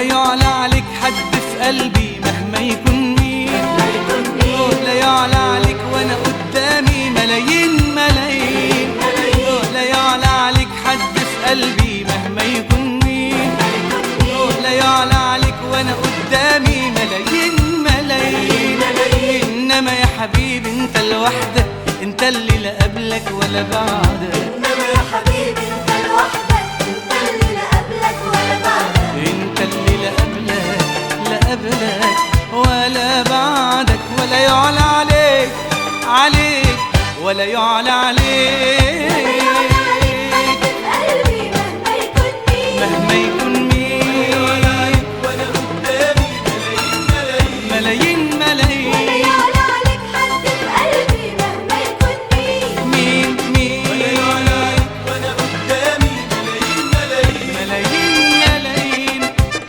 يعلى عليك حد في قلبي مهما يكون مين يكون مين لا يعلى عليك وانا قدامي ملايين ملايين لا يعلى عليك حد في قلبي مهما يكون مين لا يعلى عليك وانا قدامي ملايين ملايين انما يا حبيبي انت لوحدك انت اللي لا قبلك ولا بعدك انما يا حبيبي انت لوحدك انت اللي لا قبلك ولا بعدك انت اللي لا قبلك لا قبلك ولا بعدك ولا يعلى عليك عليك ولا يعلى عليك قلبي مهما يكون مين مهما يكون مين ملايين ولا ملايين يعلى عليك حد في قلبي مهما يكون مين مين مين ملايين ملايين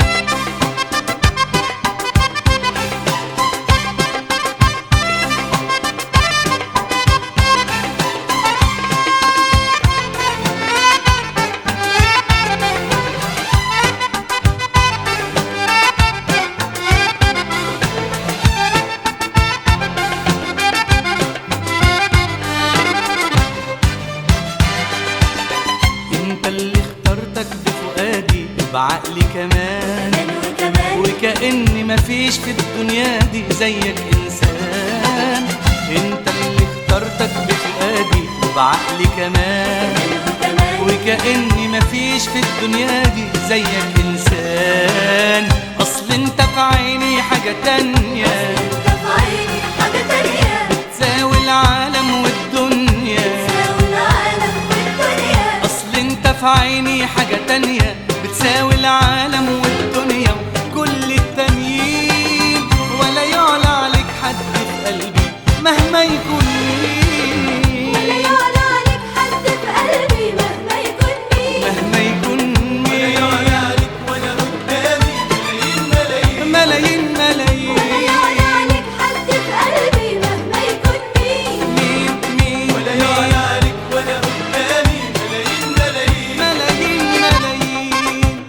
انت اللي اخترتك بفؤادي بعقلي كمان كمان وكمان وكأني مفيش في الدنيا دي زيك إنسان انت اللي اخترتك بفؤادي وبعقلي كمان وكمان وكأني مفيش في الدنيا دي زيك إنسان أصل انت في عيني حاجة تانية انت في عيني حاجة تانية تساوي العالم والدنيا تساوي العالم والدنيا أصل انت في عيني حاجة تانية بتساوي العالم والدنيا وكل التانيين ولا يعلى عليك حد في قلبي مهما يكون مين ولا يعلى عليك حد في قلبي مهما يكون مين مهما يكون مين ملايين ولا ملايين يعلى عليك حد في قلبي مهما يكون مين مين مين ملايين ملايين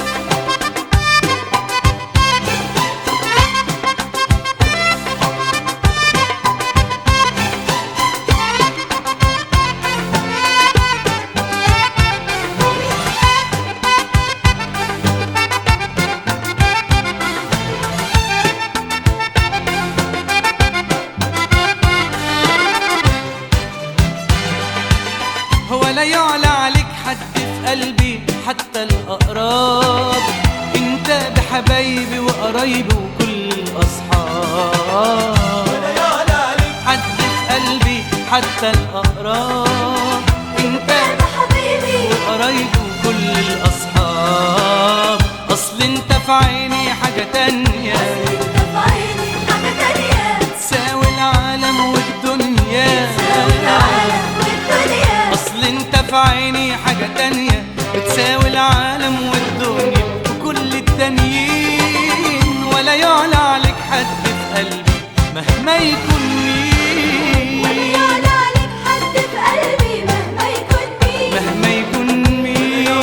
هو لا يعلى عليك حد في قلبي حتى الأقراب انت بحبايبي وقرايبي وكل الأصحاب حد في قلبي حتى الأقراب انت انت حبيبي وقرايبي وكل الأصحاب أصل انت في عيني حاجة تانية انت في عيني حاجة تانية تساوي العالم والدنيا تساوي العالم والدنيا اصل انت في عيني حاجة تانية بتساوي العالم والدنيا وكل التانيين ولا يعلى عليك حد في قلبي مهما يكون مين يعلى عليك حد في قلبي مهما يكون مين مهما يكون مين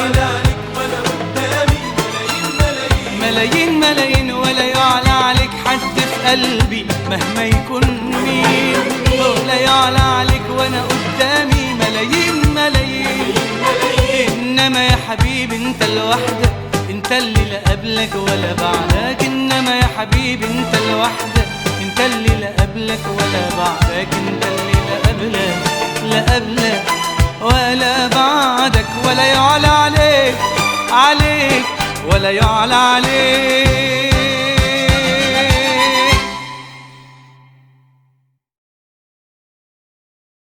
ملايين ملايين ولا يعلى عليك حد في قلبي مهما يكون مين ولا يعلى عليك وانا قدامي ملايين ملايين انما يا حبيبي انت لوحدك انت اللي لا قبلك ولا بعدك انما يا حبيبي انت لوحدك انت اللي لا قبلك ولا بعدك انت اللي لا قبلك لا قبلك ولا بعدك ولا يعلى عليك عليك ولا يعلى عليك